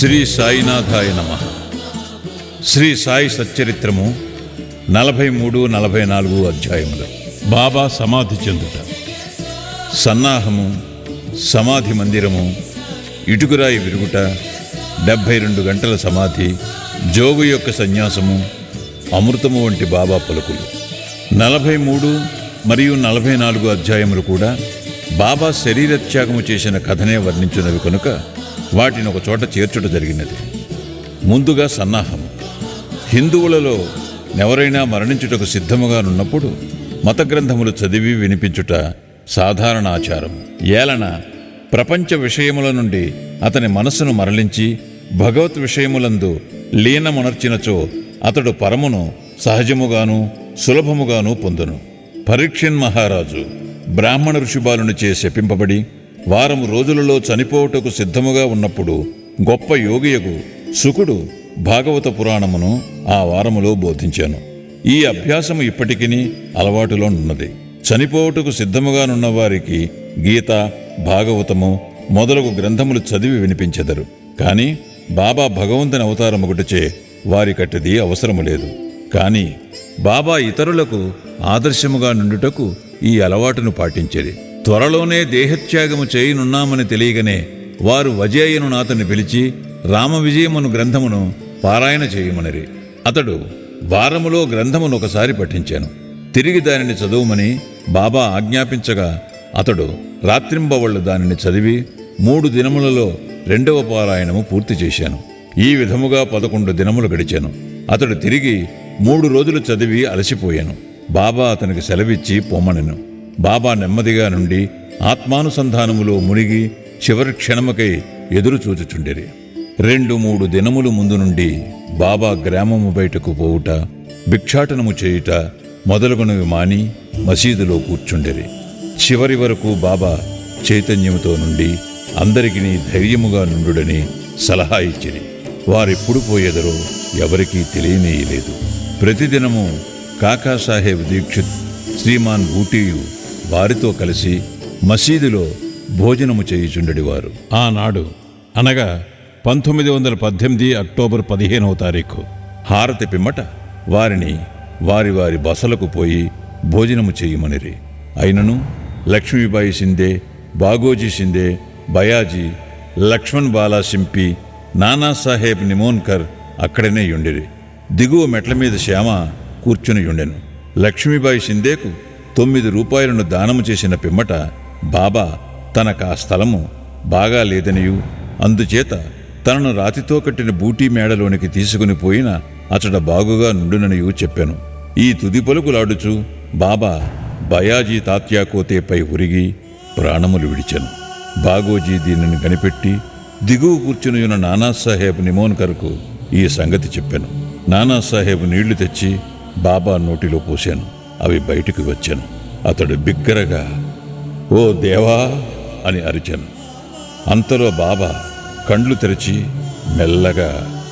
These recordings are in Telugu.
శ్రీ సాయినాథాయ నమ శ్రీ సాయి సచ్చరిత్రము నలభై మూడు నలభై నాలుగు అధ్యాయములు బాబా సమాధి చెందుట సన్నాహము సమాధి మందిరము ఇటుకురాయి విరుగుట డెబ్భై రెండు గంటల సమాధి జోగు యొక్క సన్యాసము అమృతము వంటి బాబా పలుకులు నలభై మూడు మరియు నలభై నాలుగు అధ్యాయములు కూడా బాబా శరీరత్యాగము చేసిన కథనే వర్ణించున్నవి కనుక వాటిని ఒక చోట చేర్చుట జరిగినది ముందుగా సన్నాహము హిందువులలో ఎవరైనా మరణించుటకు సిద్ధముగానున్నప్పుడు మత గ్రంథములు చదివి వినిపించుట సాధారణ ఆచారం ఏలన ప్రపంచ విషయముల నుండి అతని మనస్సును మరలించి భగవత్ విషయములందు లీనమునర్చినచో అతడు పరమును సహజముగాను సులభముగాను పొందును పరీక్షన్ మహారాజు బ్రాహ్మణ ఋషిబాలునిచే శపింపబడి వారము రోజులలో చనిపోవుటకు సిద్ధముగా ఉన్నప్పుడు గొప్ప యోగియగు సుకుడు భాగవత పురాణమును ఆ వారములో బోధించాను ఈ అభ్యాసము ఇప్పటికిని అలవాటులో ఉన్నది చనిపోవుటకు సిద్ధముగానున్న వారికి గీత భాగవతము మొదలగు గ్రంథములు చదివి వినిపించెదరు కాని బాబా భగవంతుని అవతారమొకటిచే వారికట్టిది అవసరము లేదు కాని బాబా ఇతరులకు ఆదర్శముగా నుండుటకు ఈ అలవాటును పాటించేది త్వరలోనే దేహత్యాగము చేయనున్నామని తెలియగానే వారు వజేయను నాతని పిలిచి రామ విజయమును గ్రంథమును పారాయణ చేయమనిరి అతడు వారములో గ్రంథమును ఒకసారి పఠించాను తిరిగి దానిని చదువుమని బాబా ఆజ్ఞాపించగా అతడు రాత్రింబవళ్ళు దానిని చదివి మూడు దినములలో రెండవ పారాయణము పూర్తి చేశాను ఈ విధముగా పదకొండు దినములు గడిచాను అతడు తిరిగి మూడు రోజులు చదివి అలసిపోయాను బాబా అతనికి సెలవిచ్చి పొమ్మనెను బాబా నెమ్మదిగా నుండి ఆత్మానుసంధానములో మునిగి చివరి క్షణముకై ఎదురు చూచుచుండిరి రెండు మూడు దినములు ముందు నుండి బాబా గ్రామము బయటకు పోవుట భిక్షాటనము చేయుట మొదలగునవి మాని మసీదులో కూర్చుండిరి చివరి వరకు బాబా చైతన్యముతో నుండి అందరికీ ధైర్యముగా నుండుడని సలహా ఇచ్చిరి వారెప్పుడు పోయేదరో ఎవరికీ తెలియనేయలేదు ప్రతిదినము కాకాసాహెబ్ దీక్షిత్ శ్రీమాన్ బూటీయు వారితో కలిసి మసీదులో భోజనము చేయుచుండెడివారు ఆనాడు అనగా పంతొమ్మిది వందల పద్దెనిమిది అక్టోబర్ పదిహేనవ తారీఖు హారతి పిమ్మట వారిని వారి వారి బసలకు పోయి భోజనము చేయమనిరి అయినను లక్ష్మీబాయి షిందే బాగోజీ షిందే బయాజీ లక్ష్మణ్ బాలా సింపి నానాసాహెబ్ నిమోన్కర్ అక్కడనే యుండిరి దిగువ మెట్ల మీద శ్యామ కూర్చుని యుండెను లక్ష్మీబాయి షిందేకు తొమ్మిది రూపాయలను దానము చేసిన పిమ్మట బాబా తనకు ఆ స్థలము బాగా లేదనియు అందుచేత తనను రాతితో కట్టిన బూటీ మేడలోనికి తీసుకుని పోయిన అతడ బాగుగా నుండుననియు చెప్పాను ఈ తుది పలుకులాడుచు బాబా బయాజీ తాత్యాకోతేపై ఉరిగి ప్రాణములు విడిచెను బాగోజీ దీనిని కనిపెట్టి దిగువ కూర్చుని నానాసాహెబ్ నిమోన్కర్కు ఈ సంగతి చెప్పాను నానాసాహెబ్ నీళ్లు తెచ్చి బాబా నోటిలో పోశాను అవి బయటికి వచ్చాను అతడు బిగ్గరగా ఓ దేవా అని అరిచాను అంతలో బాబా కండ్లు తెరిచి మెల్లగా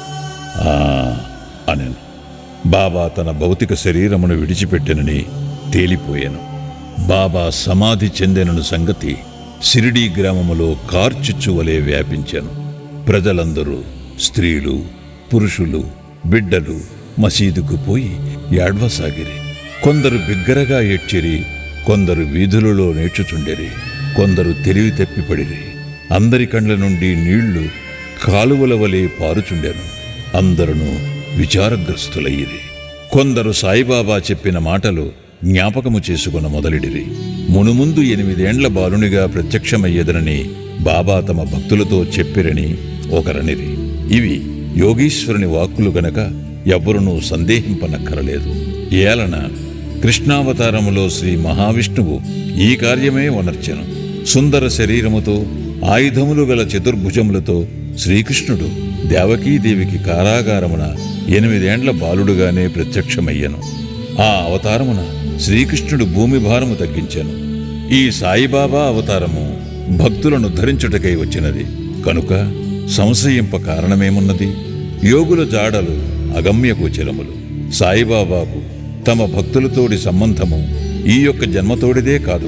ఆ అనెను బాబా తన భౌతిక శరీరమును విడిచిపెట్టెనని తేలిపోయాను బాబా సమాధి చెందెనను సంగతి సిరిడీ గ్రామములో కార్చిచ్చు వలె వ్యాపించాను ప్రజలందరూ స్త్రీలు పురుషులు బిడ్డలు మసీదుకు పోయి ఏడ్వసాగిరి కొందరు బిగ్గరగా ఏడ్చిరి కొందరు వీధులలో నేర్చుచుండిరి కొందరు తెలివి తప్పిపడిరి అందరి కండ్ల నుండి నీళ్లు కాలువల వలె పారుచుండెను అందరును విచారగ్రస్తులయ్యిరి కొందరు సాయిబాబా చెప్పిన మాటలు జ్ఞాపకము చేసుకున్న మొదలిడిరి మునుముందు ఎనిమిదేండ్ల బాలునిగా ప్రత్యక్షమయ్యేదనని బాబా తమ భక్తులతో చెప్పిరని ఒకరనిరి ఇవి యోగీశ్వరుని వాక్కులు గనక ఎవ్వరునూ సందేహింపనక్కరలేదు ఏలన కృష్ణావతారములో శ్రీ మహావిష్ణువు ఈ కార్యమే వనర్చెను సుందర శరీరముతో ఆయుధములు గల చతుర్భుజములతో శ్రీకృష్ణుడు దేవకీదేవికి కారాగారమున ఎనిమిదేండ్ల బాలుడుగానే ప్రత్యక్షమయ్యను ఆ అవతారమున శ్రీకృష్ణుడు భూమి భారము తగ్గించాను ఈ సాయిబాబా అవతారము భక్తులను ధరించుటకై వచ్చినది కనుక సంశయింప కారణమేమున్నది యోగుల జాడలు అగమ్యగోచరములు సాయిబాబాకు తమ భక్తులతోడి సంబంధము ఈ యొక్క జన్మతోడిదే కాదు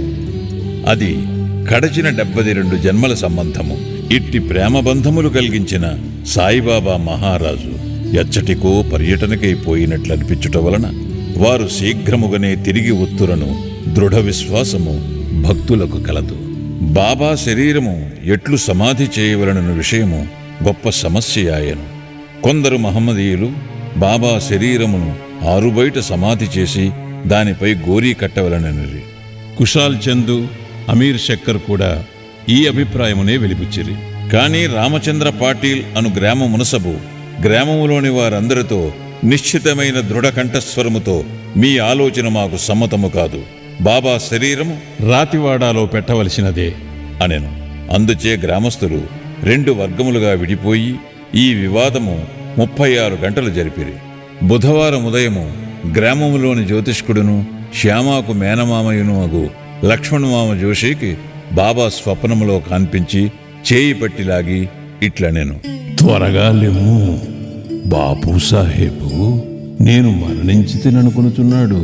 అది కడచిన డెబ్బది రెండు జన్మల సంబంధము ఇట్టి ప్రేమ బంధములు కలిగించిన సాయిబాబా మహారాజు ఎచ్చటికో పర్యటనకై పోయినట్లు అనిపించుట వలన వారు శీఘ్రముగానే తిరిగి ఉత్తురను దృఢ విశ్వాసము భక్తులకు కలదు బాబా శరీరము ఎట్లు సమాధి చేయవలనన్న విషయము గొప్ప సమస్య ఆయను కొందరు మహమ్మదీయులు బాబా శరీరమును ఆరుబయట సమాధి చేసి దానిపై గోరీ కట్టవలనని కుషాల్ చందు అమీర్ శక్కర్ కూడా ఈ అభిప్రాయమునే వెలిబుచ్చిరి కానీ రామచంద్ర పాటీల్ అను గ్రామ మునసబు గ్రామములోని వారందరితో నిశ్చితమైన దృఢ కంఠస్వరముతో మీ ఆలోచన మాకు సమ్మతము కాదు బాబా శరీరము రాతివాడాలో పెట్టవలసినదే అనెను అందుచే గ్రామస్తులు రెండు వర్గములుగా విడిపోయి ఈ వివాదము ముప్పై ఆరు గంటలు జరిపిరి బుధవారం ఉదయము గ్రామములోని జ్యోతిష్కుడును శ్యామాకు మేనమామయును అగు లక్ష్మణమామ జోషికి బాబా స్వప్నములో కనిపించి చేయి పట్టిలాగి ఇట్లనెను త్వరగా లెమ్ము బాపు సాహేబు నేను మరణించి తిననుకొనుచున్నాడు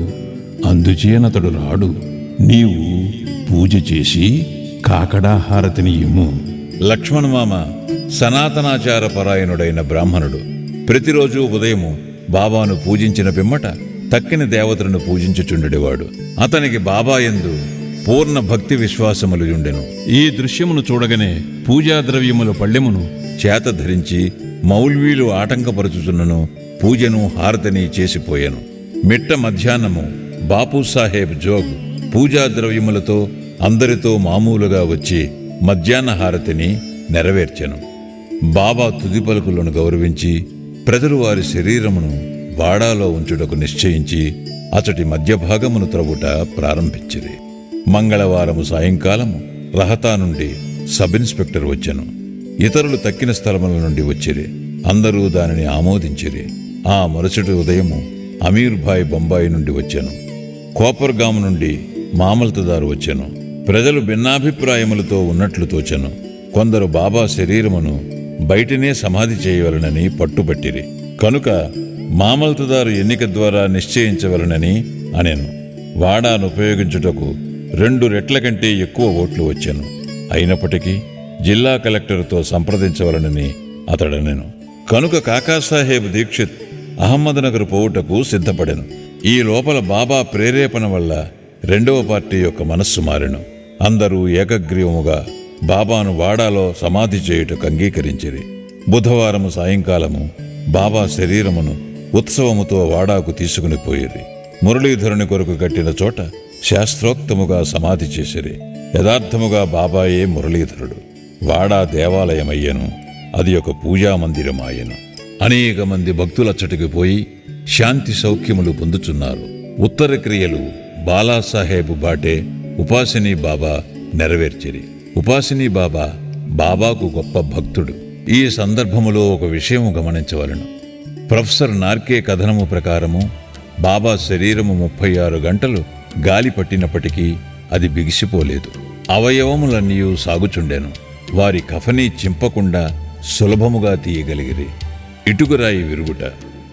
అందుచేనతడు రాడు నీవు పూజ చేసి కాకడా హారతిని ఇమ్ము లక్ష్మణమామ సనాతనాచార పరాయణుడైన బ్రాహ్మణుడు ప్రతిరోజు ఉదయము బాబాను పూజించిన పిమ్మట తక్కిన దేవతలను పూజించుచుండెడివాడు అతనికి బాబా యందు పూర్ణ భక్తి విశ్వాసములు ఉండెను ఈ దృశ్యమును చూడగానే పూజా ద్రవ్యముల పళ్ళెమును చేత ధరించి మౌల్వీలు ఆటంకపరుచుచున్నను పూజను హారతిని చేసిపోయాను మిట్ట మధ్యాహ్నము బాపు సాహెబ్ జోగ్ పూజా ద్రవ్యములతో అందరితో మామూలుగా వచ్చి మధ్యాహ్న హారతిని నెరవేర్చెను బాబా తుది పలుకులను గౌరవించి ప్రజలు వారి శరీరమును వాడాలో ఉంచుటకు నిశ్చయించి అతడి మధ్యభాగమును త్రవుట ప్రారంభించిరి మంగళవారము సాయంకాలము రహతా నుండి సబ్ ఇన్స్పెక్టర్ వచ్చెను ఇతరులు తక్కిన స్థలముల నుండి వచ్చిరి అందరూ దానిని ఆమోదించిరి ఆ మరుసటి ఉదయము అమీర్ భాయ్ బొంబాయి నుండి వచ్చాను కోపర్గాం నుండి మామల్తదారు వచ్చాను ప్రజలు భిన్నాభిప్రాయములతో ఉన్నట్లు తోచెను కొందరు బాబా శరీరమును బయటనే సమాధి చేయవలనని పట్టుబట్టిరి కనుక మామల్తదారు ఎన్నిక ద్వారా నిశ్చయించవలనని అనెను వాడాను ఉపయోగించుటకు రెండు రెట్ల కంటే ఎక్కువ ఓట్లు వచ్చాను అయినప్పటికీ జిల్లా కలెక్టర్తో సంప్రదించవలనని అతడనెను కనుక కాకాసాహేబ్ దీక్షిత్ అహ్మద్నగర్ పోవుటకు సిద్ధపడెను ఈ లోపల బాబా ప్రేరేపణ వల్ల రెండవ పార్టీ యొక్క మనస్సు మారెను అందరూ ఏకగ్రీవముగా బాబాను వాడాలో సమాధి చేయుటకు అంగీకరించిరి బుధవారము సాయంకాలము బాబా శరీరమును ఉత్సవముతో వాడాకు తీసుకుని పోయిరి మురళీధరుని కొరకు కట్టిన చోట శాస్త్రోక్తముగా సమాధి చేసిరి యథార్థముగా బాబాయే మురళీధరుడు వాడా దేవాలయమయ్యను అది ఒక పూజా మందిరమాయను అనేక మంది భక్తులచ్చటికి పోయి శాంతి సౌఖ్యములు పొందుచున్నారు ఉత్తర క్రియలు బాలాసాహెబ్ బాటే ఉపాసిని బాబా నెరవేర్చిరి ఉపాసిని బాబా బాబాకు గొప్ప భక్తుడు ఈ సందర్భములో ఒక విషయము గమనించవలను ప్రొఫెసర్ నార్కే కథనము ప్రకారము బాబా శరీరము ముప్పై ఆరు గంటలు గాలి పట్టినప్పటికీ అది బిగిసిపోలేదు అవయవములన్నీ సాగుచుండెను వారి కఫని చింపకుండా సులభముగా తీయగలిగిరి ఇటుకురాయి విరుగుట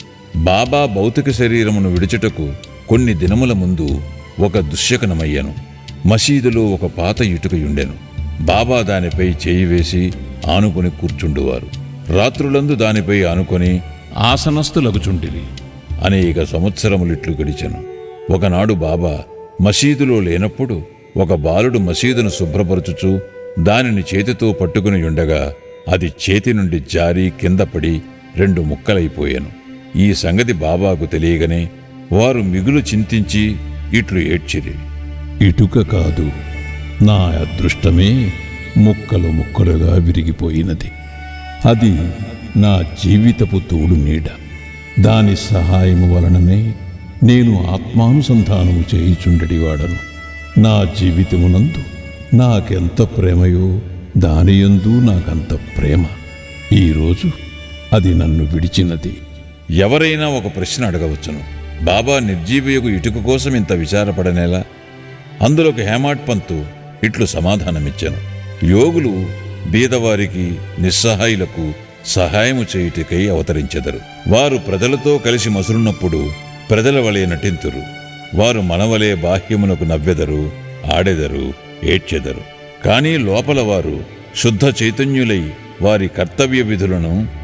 బాబా భౌతిక శరీరమును విడుచుటకు కొన్ని దినముల ముందు ఒక దుశ్శకనమయ్యను మసీదులో ఒక పాత ఇటుకయుండెను బాబా దానిపై చేయి వేసి ఆనుకొని కూర్చుండువారు రాత్రులందు దానిపై ఆనుకొని ఆసనస్థులగుచుండిరి అనేక సంవత్సరములిట్లు గడిచెను ఒకనాడు బాబా మసీదులో లేనప్పుడు ఒక బాలుడు మసీదును శుభ్రపరచుచు దానిని చేతితో పట్టుకుని ఉండగా అది చేతి నుండి జారి కింద పడి రెండు ముక్కలైపోయాను ఈ సంగతి బాబాకు తెలియగానే వారు మిగులు చింతించి ఇట్లు ఏడ్చిరి ఇటుక కాదు నా అదృష్టమే ముక్కలు ముక్కలుగా విరిగిపోయినది అది నా జీవితపు తోడు నీడ దాని సహాయము వలననే నేను ఆత్మానుసంధానము చేయుచుండెడివాడను నా జీవితమునందు నాకెంత ప్రేమయో దానియందు నాకంత ప్రేమ ఈరోజు అది నన్ను విడిచినది ఎవరైనా ఒక ప్రశ్న అడగవచ్చును బాబా నిర్జీవయుగు ఇటుక కోసం ఇంత విచారపడనేలా అందులోకి హేమాడ్ పంతు ఇట్లు సమాధానమిచ్చాను యోగులు బీదవారికి నిస్సహాయులకు సహాయము చేయుటకై అవతరించెదరు వారు ప్రజలతో కలిసి మసులున్నప్పుడు ప్రజల వలె నటింతురు వారు మనవలే బాహ్యమునకు నవ్వెదరు ఆడెదరు ఏడ్చెదరు కానీ లోపల వారు శుద్ధ చైతన్యులై వారి కర్తవ్య విధులను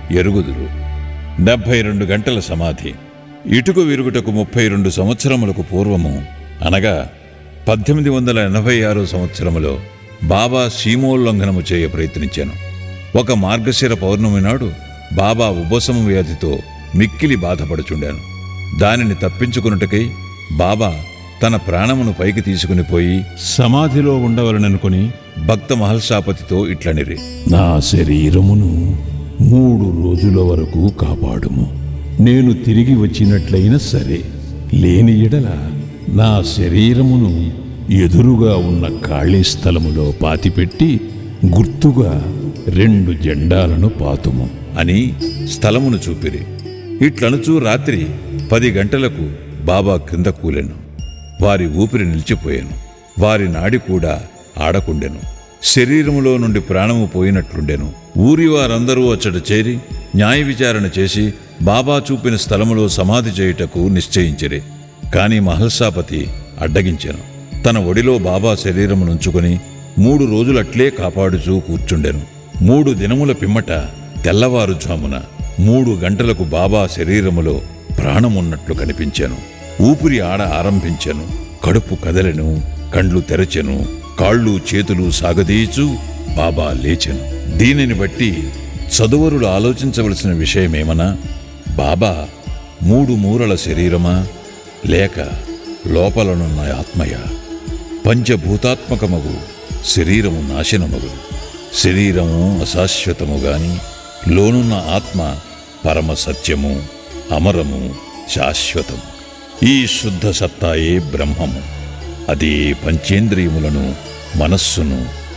ఎరుగుదురు డెబ్భై రెండు గంటల సమాధి ఇటుకు విరుగుటకు ముప్పై రెండు సంవత్సరములకు పూర్వము అనగా పద్దెనిమిది వందల ఎనభై ఆరు సంవత్సరములో బాబా సీమోల్లంఘనము చేయ ప్రయత్నించాను ఒక మార్గశిర పౌర్ణమి నాడు బాబా ఉబసము వ్యాధితో మిక్కిలి బాధపడుచుండాను దానిని తప్పించుకున్నట్టుకై బాబా తన ప్రాణమును పైకి తీసుకుని పోయి సమాధిలో ఉండవలననుకొని భక్త మహల్సాపతితో ఇట్లనిరి నా శరీరమును మూడు రోజుల వరకు కాపాడుము నేను తిరిగి వచ్చినట్లయినా సరే లేని ఎడల నా శరీరమును ఎదురుగా ఉన్న ఖాళీ స్థలములో పాతిపెట్టి గుర్తుగా రెండు జెండాలను పాతుము అని స్థలమును చూపిరి ఇట్లనుచూ రాత్రి పది గంటలకు బాబా క్రింద కూలెను వారి ఊపిరి నిలిచిపోయాను వారి నాడి కూడా ఆడకుండెను శరీరములో నుండి ప్రాణము పోయినట్లుండెను ఊరి వారందరూ అచ్చట చేరి న్యాయ విచారణ చేసి బాబా చూపిన స్థలములో సమాధి చేయుటకు నిశ్చయించిరి కాని మహల్సాపతి అడ్డగించెను తన ఒడిలో బాబా శరీరమునుంచుకొని మూడు రోజులట్లే కాపాడుచూ కూర్చుండెను మూడు దినముల పిమ్మట తెల్లవారుజామున మూడు గంటలకు బాబా శరీరములో ప్రాణమున్నట్లు కనిపించాను ఊపిరి ఆడ ఆరంభించెను కడుపు కదలెను కండ్లు తెరచెను కాళ్ళు చేతులు సాగదీచు బాబా లేచెను దీనిని బట్టి చదువరులు ఆలోచించవలసిన విషయమేమనా బాబా మూడు మూరల శరీరమా లేక లోపలనున్న ఆత్మయ పంచభూతాత్మకమగు శరీరము నాశనమగు శరీరము అశాశ్వతము గాని లోనున్న ఆత్మ పరమ సత్యము అమరము శాశ్వతము ఈ శుద్ధ సత్తాయే బ్రహ్మము అదే పంచేంద్రియములను మనస్సును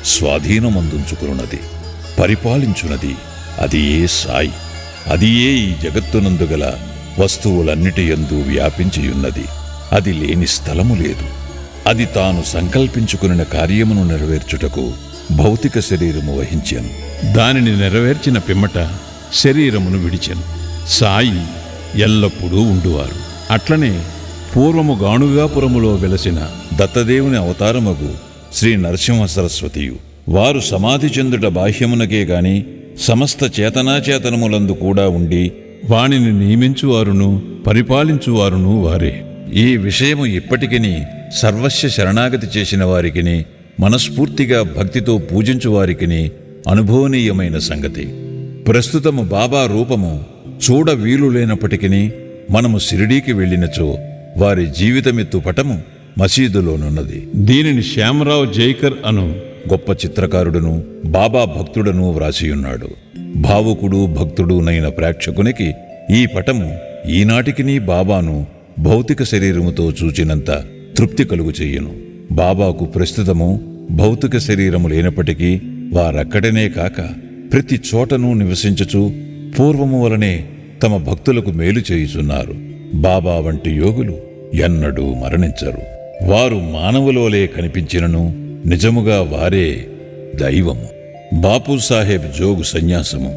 స్వాధీనమందుంచుకున్నది పరిపాలించున్నది అది ఏ సాయి అది ఏ ఈ జగత్తునందు గల వస్తువులన్నిటి యందు వ్యాపించియున్నది అది లేని స్థలము లేదు అది తాను సంకల్పించుకున్న కార్యమును నెరవేర్చుటకు భౌతిక శరీరము వహించాను దానిని నెరవేర్చిన పిమ్మట శరీరమును విడిచెను సాయి ఎల్లప్పుడూ ఉండువారు అట్లనే పూర్వము గాణుగాపురములో వెలసిన దత్తదేవుని అవతారమగు శ్రీ నరసింహ సరస్వతియు వారు సమాధి చెందుట బాహ్యమునకే గాని సమస్త చేతనాచేతనములందు కూడా ఉండి వాణిని నియమించువారును పరిపాలించువారును వారే ఈ విషయము ఇప్పటికిని సర్వస్వ శరణాగతి చేసిన వారికిని మనస్ఫూర్తిగా భక్తితో పూజించు వారికిని అనుభవనీయమైన సంగతి ప్రస్తుతము బాబా రూపము చూడ వీలు లేనప్పటికీ మనము షిరిడీకి వెళ్ళినచో వారి జీవితమెత్తు పటము మసీదులోనున్నది దీనిని శ్యామరావు జైకర్ అను గొప్ప చిత్రకారుడును బాబా భక్తుడను వ్రాసియున్నాడు భావుకుడు భక్తుడునైన ప్రేక్షకునికి ఈ పటము ఈనాటికిని బాబాను భౌతిక శరీరముతో చూచినంత తృప్తి కలుగు చెయ్యను బాబాకు ప్రస్తుతము భౌతిక శరీరము లేనప్పటికీ వారక్కడనే కాక ప్రతి చోటను నివసించుచు పూర్వము వలనే తమ భక్తులకు మేలు చేయుచున్నారు బాబా వంటి యోగులు ఎన్నడూ మరణించరు వారు మానవులోలే కనిపించినను నిజముగా వారే దైవము బాపు సాహెబ్ జోగు సన్యాసము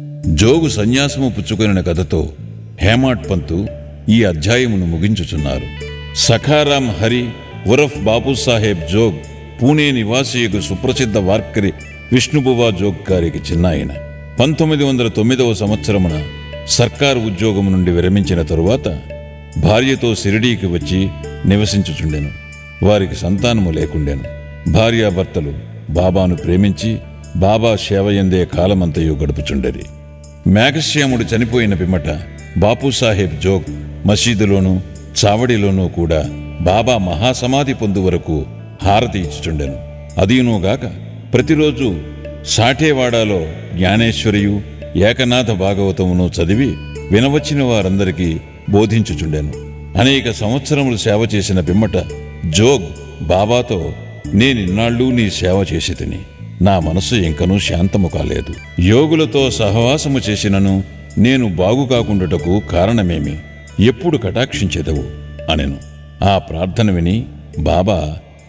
జోగు సన్యాసము పుచ్చుకొనిన కథతో హేమాడ్ పంతు ఈ అధ్యాయమును ముగించుచున్నారు సఖారాం హరి ఉరఫ్ బాపు సాహెబ్ జోగ్ పూణే నివాసియకు సుప్రసిద్ధ వార్కరి విష్ణుబువా జోగ్ గారికి చిన్నాయన పంతొమ్మిది వందల తొమ్మిదవ సంవత్సరమున సర్కారు ఉద్యోగము నుండి విరమించిన తరువాత భార్యతో సిరిడీకి వచ్చి నివసించుచుండెను వారికి సంతానము లేకుండెను భార్యాభర్తలు బాబాను ప్రేమించి బాబా సేవయందే కాలమంతయు గడుపుచుండరి మేఘశ్యాముడు చనిపోయిన పిమ్మట బాపూసాహెబ్ జోగ్ మసీదులోనూ చావడిలోనూ కూడా బాబా మహాసమాధి పొందు వరకు హారతి ఇచ్చుచుండెను అదీనుగాక ప్రతిరోజు సాఠేవాడాలో జ్ఞానేశ్వరియు ఏకనాథ భాగవతమును చదివి వినవచ్చిన వారందరికీ బోధించుచుండెను అనేక సంవత్సరములు సేవ చేసిన పిమ్మట జోగ్ బాబాతో నేనిన్నాళ్ళు నీ సేవ చేసి తిని నా మనస్సు ఇంకనూ శాంతము కాలేదు యోగులతో సహవాసము చేసినను నేను బాగు కాకుండుటకు కారణమేమి ఎప్పుడు కటాక్షించెదవు అనెను ఆ ప్రార్థన విని బాబా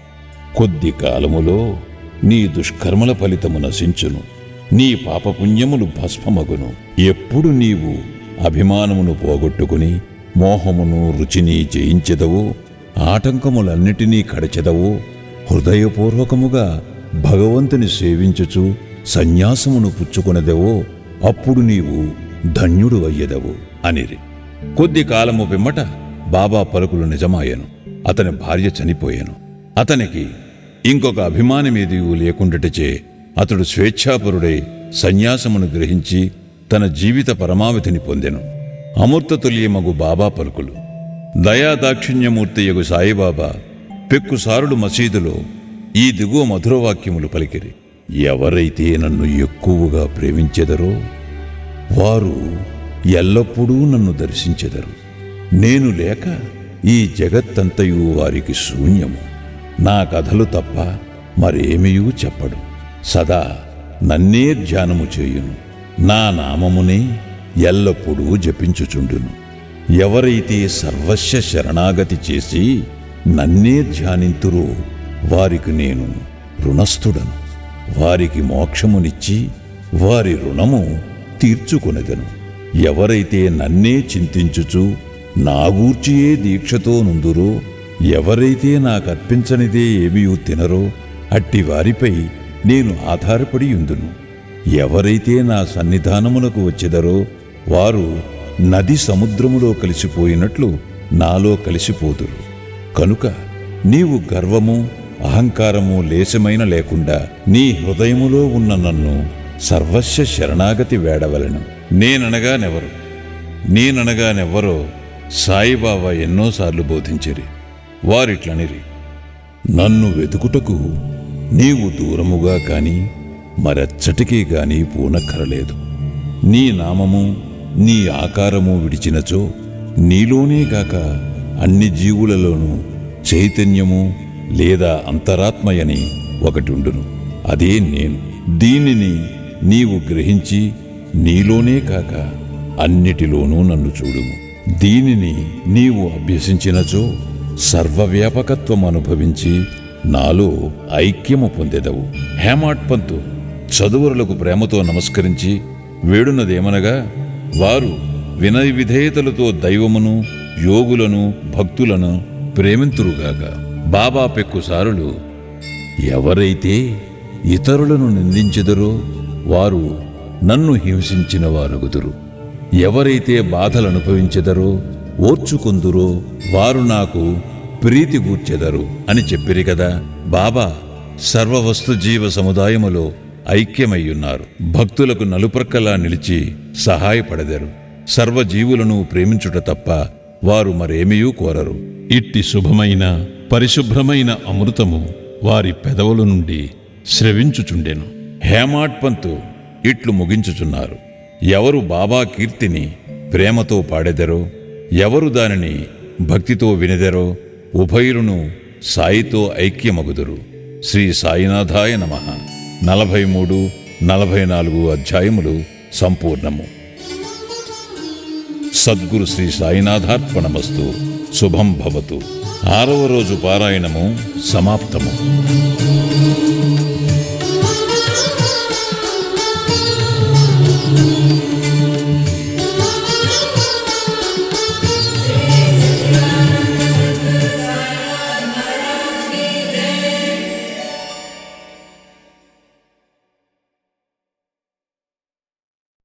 కొద్ది కాలములో నీ దుష్కర్మల ఫలితము నశించును నీ పాపపుణ్యములు భస్మమగును ఎప్పుడు నీవు అభిమానమును పోగొట్టుకుని మోహమును రుచిని జయించెదవో ఆటంకములన్నిటినీ కడచెదవో హృదయపూర్వకముగా భగవంతుని సేవించుచు సన్యాసమును పుచ్చుకొనదెవో అప్పుడు నీవు ధన్యుడు అయ్యెదవు అనిరి కొద్ది కాలము పిమ్మట బాబా పలుకులు నిజమాయెను అతని భార్య చనిపోయాను అతనికి ఇంకొక అభిమానమేదియూ లేకుండటచే అతడు స్వేచ్ఛాపరుడై సన్యాసమును గ్రహించి తన జీవిత పరమావధిని పొందెను అమూర్తతుల్యమగు బాబా పలుకులు దయాదాక్షిణ్యమూర్తియగు సాయిబాబా పెక్కుసారుడు మసీదులో ఈ దిగువ మధురవాక్యములు పలికిరి ఎవరైతే నన్ను ఎక్కువగా ప్రేమించెదరో వారు ఎల్లప్పుడూ నన్ను దర్శించెదరు నేను లేక ఈ జగత్తంతయు వారికి శూన్యము నా కథలు తప్ప మరేమియూ చెప్పడు సదా నన్నే ధ్యానము చేయును నా నామమునే ఎల్లప్పుడూ జపించుచుండును ఎవరైతే సర్వస్వ శరణాగతి చేసి నన్నే ధ్యానింతురో వారికి నేను రుణస్థుడను వారికి మోక్షమునిచ్చి వారి రుణము తీర్చుకొనెదను ఎవరైతే నన్నే చింతించుచు నాగూర్చియే దీక్షతో నుందురో ఎవరైతే నాకర్పించనిదే ఏమీయూ తినరో అట్టి వారిపై నేను ఆధారపడి ఉందును ఎవరైతే నా సన్నిధానమునకు వచ్చెదరో వారు నది సముద్రములో కలిసిపోయినట్లు నాలో కలిసిపోదురు కనుక నీవు గర్వము అహంకారము లేశమైన లేకుండా నీ హృదయములో ఉన్న నన్ను సర్వస్వ శరణాగతి వేడవలను నేననగానెవరు నేననగానెవ్వరో సాయిబాబా ఎన్నోసార్లు బోధించిరి వారిట్లనిరి నన్ను వెతుకుటకు నీవు దూరముగా కాని మరెచ్చటికీ గాని పూనక్కరలేదు నీ నామము నీ ఆకారము విడిచినచో నీలోనే గాక అన్ని జీవులలోనూ చైతన్యము లేదా అంతరాత్మయని ఒకటుండును అదే నేను దీనిని నీవు గ్రహించి నీలోనే కాక అన్నిటిలోనూ నన్ను చూడుము దీనిని నీవు అభ్యసించినచో సర్వవ్యాపకత్వం అనుభవించి నాలో ఐక్యము పొందెదవు హేమాట్ పంతు చదువురులకు ప్రేమతో నమస్కరించి వేడునదేమనగా వారు వినయ విధేయతలతో దైవమును యోగులను భక్తులను ప్రేమింతురుగాక బాబా పెక్కుసారులు ఎవరైతే ఇతరులను నిందించెదరో వారు నన్ను హింసించిన వారగుదురు ఎవరైతే బాధలు అనుభవించెదరో ఓర్చుకుందురో వారు నాకు ప్రీతి గూర్చెదరు అని చెప్పిరి కదా బాబా సర్వవస్తు జీవ సముదాయములో ఐక్యమయ్యున్నారు భక్తులకు నలుప్రక్కలా నిలిచి సహాయపడెదరు సర్వజీవులను ప్రేమించుట తప్ప వారు మరేమీయూ కోరరు ఇట్టి శుభమైన పరిశుభ్రమైన అమృతము వారి పెదవుల నుండి స్రవించుచుండెను హేమాడ్ పంతు ఇట్లు ముగించుచున్నారు ఎవరు బాబా కీర్తిని ప్రేమతో పాడెదరో ఎవరు దానిని భక్తితో వినెదరో ఉభయులను సాయితో ఐక్యమగుదురు శ్రీ సాయినాథాయ నమ నలభై మూడు నలభై నాలుగు అధ్యాయములు సంపూర్ణము సద్గురు శ్రీ సాయినాథార్పణమస్తు శుభం భవతు ఆరవ రోజు పారాయణము సమాప్తము